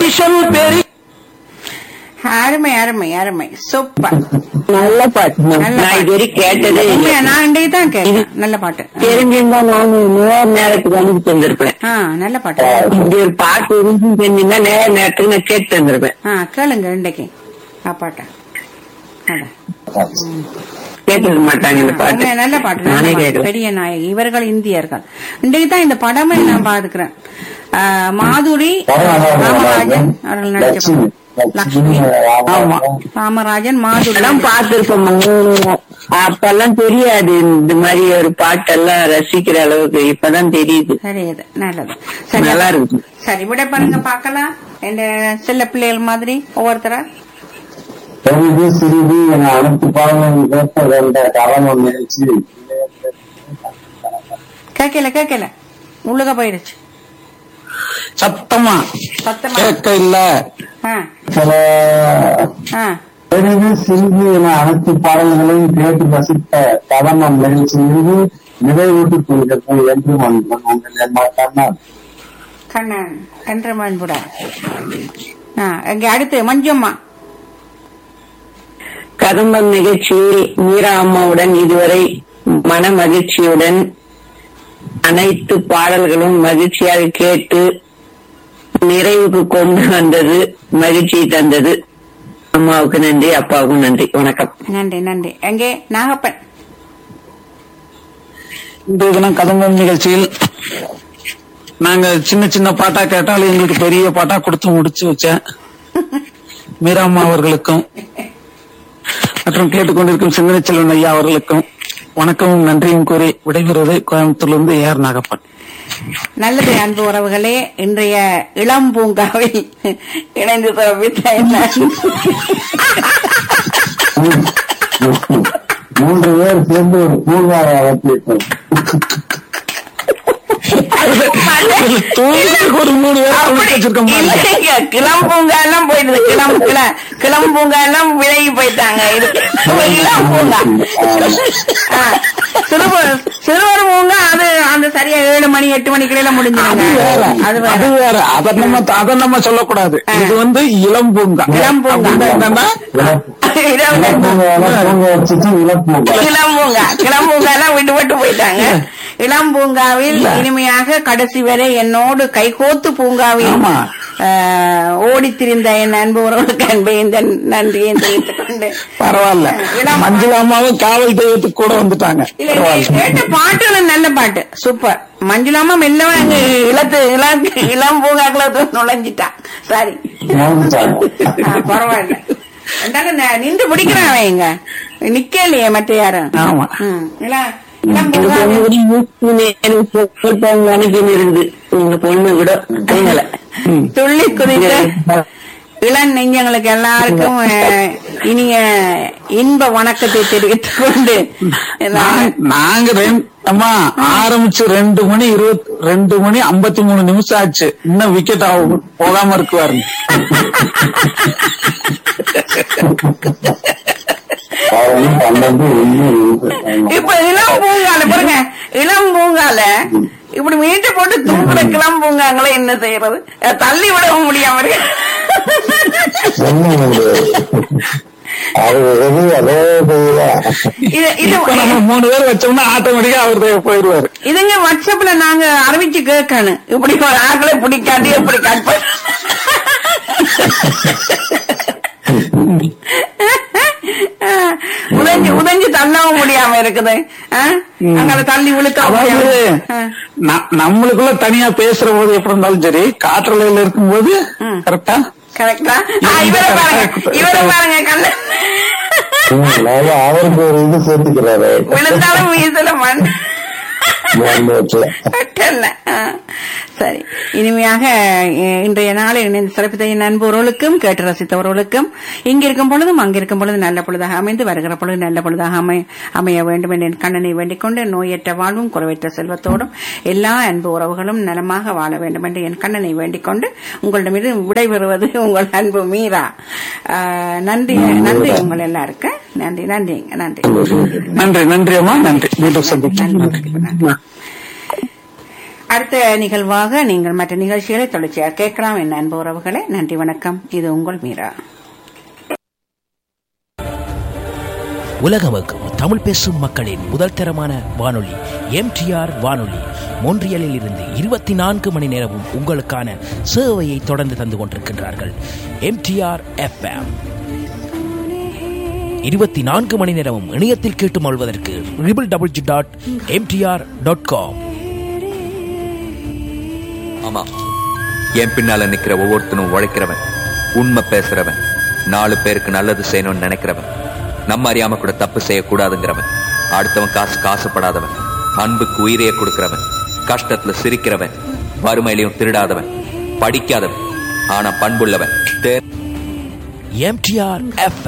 ஈசல் பெரிய அருமை அருமை அருமை சூப்பர் நல்ல பாட்டு நல்ல நான் இது வரைக்கும் கேட்டதே இல்லை. உண்மையா, நான் இன்றைக்கு தான் கேட்டேன் நல்ல பாட்டு தெரிஞ்சிருந்தா நான் நேர நேரத்துக்கு அனுப்பி தந்திருப்பேன் ஆ நல்ல பாட்டு இப்படி ஒரு பாட்டு இருந்துச்சு தெரிஞ்சிருந்தா நேர நேரத்துக்கு நான் கேட்டு தந்திருப்பேன் ஆ கேளுங்க இன்றைக்கு ஆ பாட்டா அதான். கேட்டிருக்க மாட்டாங்க இந்த பாட்டு உண்மையா, நல்ல பாட்டு நல்ல நானே பாட்டு. கேட்கல பெரிய நாயகி இவர்கள் இந்தியர்கள் இன்றைக்கு தான் இந்த படமே நான் பாத்துக்கிறேன் ஆ, மாதுரி ராமராஜன் அவர்கள் நடிச்ச படம். லக்ஷ்மி ஆமா ராமராஜன் மாதுரி அதெல்லாம் பார்த்திருப்போம் அப்பெல்லாம் தெரியாது இந்த மாதிரி ஒரு பாட்டெல்லாம் ரசிக்கிற அளவுக்கு இப்பதான் தெரியுது சரி இது நல்லது சரி நல்லா இருக்குது சரி விட பாருங்க பாக்கலாம் என் செல்ல பிள்ளைகள் மாதிரி ஒவ்வொருத்தரா பெரிது சிறிது என அனைத்து பாடல்களும் கேட்க வேண்ட தரமும் நிகழ்ச்சி கேட்கல கேட்கல உள்ளுக போயிடுச்சு சத்தமா சத்தமா கேட்க இல்ல ஆ சில ஆ பெரிது சிறிது என அனைத்து பாடல்களையும் கேட்டு ரசித்த தவணம் நிகழ்ச்சியிலிருந்து நிறைவூட்டிக் கொண்டிருக்கும் என்று வந்தோம் உங்கள் என்ன கண்ணால் கண்ணன் கன்றமான் புடா ஆ இங்க அடுத்து மஞ்சம்மா கதம்பம் நிகழ்ச்சியில் மீரா அம்மாவுடன் இதுவரை மன மகிழ்ச்சியுடன் அனைத்து பாடல்களும் மகிழ்ச்சியாக கேட்டு நிறைவுக்கு கொண்டு வந்தது மகிழ்ச்சி தந்தது அம்மாவுக்கு நன்றி அப்பாவுக்கும் நன்றி வணக்கம் நன்றி நன்றி எங்கே நாகப்பன் இன்றைய தினம் கதம்பம் நிகழ்ச்சியில் நாங்க சின்ன சின்ன பாட்டா கேட்டாலும் எங்களுக்கு பெரிய பாட்டா கொடுத்து முடிச்சு வச்சேன் மீராம்மா அவர்களுக்கும் மற்றும் கேட்டுக்கொண்டிருக்கும் சிந்தனை செல்வன் ஐயா அவர்களுக்கும் வணக்கமும் நன்றியும் கூறி விடைபெறுவது கோயம்புத்தூர்லிருந்து ஏஆர் நாகப்பன் நல்லது அன்பு உறவுகளே இன்றைய இளம் பூங்காவில் இணைந்து சிறப்பித்த என்ன மூன்று பேர் சேர்ந்து ஒரு பூங்காவை அமைத்திருக்கோம் தூங்குறதுக்கு ஒரு மூணு பேர் அப்படி வச்சிருக்க மாதிரி இல்லைங்க, கிளம்பூங்கா எல்லாம் போயிடுது கிளம் கிள கிளம்பூங்கா எல்லாம் விலகி போயிட்டாங்க இது கிளம்பூங்கா ஆ, சிறுவர் சிறுவர் பூங்கா அது அந்த சரியா ஏழு மணி எட்டு மணிக்குள்ள முடிஞ்சிருங்க அது வேற அது அது வேற வேற அத நம்ம அத நம்ம சொல்லக்கூடாது ஆ. இது வந்து இளம் பூங்கா இளம் பூங்கா. அப்படின்னா என்னன்னா இரவு பூங்காவை பூங்க வச்சுட்டு இழப்பூங்கா கிளம்பூங்கா கிளம்பூங்கா எல்லாம் விட்டு விட்டு போயிட்டாங்க இளம் பூங்காவில் இனிமையாக கடைசி வரை என்னோடு கைகோத்து பூங்காவில் ஆமா. ஆஹ், ஓடித் திரிந்த என் அன்பு உறவுகளுக்கு அன்பை இந்த நன்றியை தெரிவித்துக் கொண்டு பரவாயில்ல இளம் மஞ்சளாமாவும் காவல் தெய்வத்துக்கு கூட வந்துட்டாங்க இல்ல, நீ பரவாயில்ல கேட்ட பாட்டுகளும் நல்ல பாட்டு சூப்பர் மஞ்சுளாமா மெல்ல அங்க இளத்து இளம் இளம் பூங்காக்குள்ள தூ- நுழைஞ்சிட்டான் சரி நுழைஞ்சிட்டாங்க. ஆ, பரவாயில்ல இருந்தாலும் ந- நின்று பிடிக்கிறான் அவன் இங்க நிக்கலையே மற்ற யாரும் ஆமா. ம், இளம் இளம் எங்க பூங்கா பொண்ணு கூட யூஸ்ஃபுல் எனக்கு போட்டாங்க நினைக்கின்னு இருந்து உங்க பொண்ணு கூட கைகளை துள்ளி குதித்த இளம் நெஞ்சங்களுக்கு எல்லாருக்கும் அஹ், இனிய இன்ப வணக்கத்தை தெரிவித்துக் கொண்டு நான் நாங்க- நாங்க ரெண்டு அம்மா ஆரம்பிச்சு ரெண்டு மணி இருபத்தி ரெண்டு மணி ஐம்பத்தி மூணு நிமிஷம் ஆச்சு இன்னும் விக்கெட் போகாம இருக்குவாரு பதினொன்று, பன்னெண்டு ஒண்ணு ரெண்டு. இப்ப இளம் பூங்கால பாருங்க இளம் பூங்கால இப்படி மீட்டை போட்டு தூக்குற இளம் பூங்காங்களை என்ன செய்யறது அஹ், தள்ளி விடவும் முடியாம இருக்கு ஒண்ணும் முடியாது. அது எது அதே இதுதான். இது இது இப்ப நம்ம மூணு பேர் வச்சோம்னா ஆட்டோமேட்டிக்கா அவர் போயிருவாரு இதுங்க வாட்ஸ்அப்ல நாங்க அறிவிச்சு கேட்கணும் இப்படி ஒரு ஆக்களை பிடிக்காட்டி எப்படி கட் பண்ண உதஞ்சு உதஞ்சு தள்ளவும் முடியாம இருக்குது ஆ? அங்க தள்ளி விழுக்க அதாவது முடியாம. ஆ. ந- நம்மளுக்குள்ள தனியா பேசுற போது எப்படி இருந்தாலும் சரி காற்றலையில இருக்கும்போது ம். கரெக்டா கரெக்டா ஆ, இவரை பாருங்க இவரை பாருங்க கண்ணு ம், அதாவது அவருக்கு ஒரு இது சேர்த்துக்கிறாரு விழுந்தாலும் வீசல மண் மேல்நோட்டுல. கட்டல. ஆ. சரி இனிமையாக அஹ், இன்றைய நாளில் இணைந்து சிறப்பித்த என் நண்பர்களுக்கும் கேட்டு ரசித்தவர்களுக்கும் இங்க இருக்கும் பொழுதும் அங்க இருக்கும் பொழுது நல்ல பொழுதாக அமைந்து வருகிற பொழுது நல்ல பொழுதாக அமை அமைய வேண்டும் என்று என் கண்ணனை வேண்டிக் கொண்டு நோயற்ற வாழ்வும் குறைவற்ற செல்வத்தோடும் எல்லா அன்பு உறவுகளும் நலமாக வாழ வேண்டும் என்று என் கண்ணனை வேண்டிக் கொண்டு உங்களிடமிருந்து விடைபெறுவது உங்கள் அன்பு மீரா ஆஹ், நன்றி நன்றி உங்கள் எல்லாருக்கும் நன்றி நன்றி நன்றி நன்றி நன்றி அம்மா நன்றி மீண்டும் சந்திப்போம் நன்றி. அடுத்த நிகழ்வாக நீங்கள் மற்ற நிகழ்ச்சிகளை தொடர்ச்சியாக கேட்கலாம் என் அன்பு உறவுகளே நன்றி வணக்கம் இது உங்கள் மீரா உலகமுக்கும் தமிழ் பேசும் மக்களின் முதல் தரமான வானொலி எம்டிஆர் வானொலி மொன்றியலில் இருந்து இருபத்தி நான்கு மணி நேரமும் உங்களுக்கான சேவையை தொடர்ந்து தந்து கொண்டிருக்கின்றார்கள் எம்டிஆர் எஃப்எம் இருபத்தி நான்கு மணி நேரமும் இணையத்தில் கேட்டு மொழ்வதற்கு triple double G dot MTR dot com ஆமா என் பின்னால நிக்கிற ஒவ்வொருத்தனும் உழைக்கிறவன் உண்மை பேசுறவன் நாலு பேருக்கு நல்லது செய்யணும்னு நினைக்கிறவன் நம்ம அறியாம கூட தப்பு செய்யக்கூடாதுங்கிறவன் அடுத்தவன் காசு காசுப்படாதவன் அன்புக்கு உயிரையே கொடுக்கிறவன் கஷ்டத்துல சிரிக்கிறவன் வறுமையிலையும் திருடாதவன் படிக்காதவன் ஆனா பண்புள்ளவன் தே எம்டிஆர் எஃப்எம்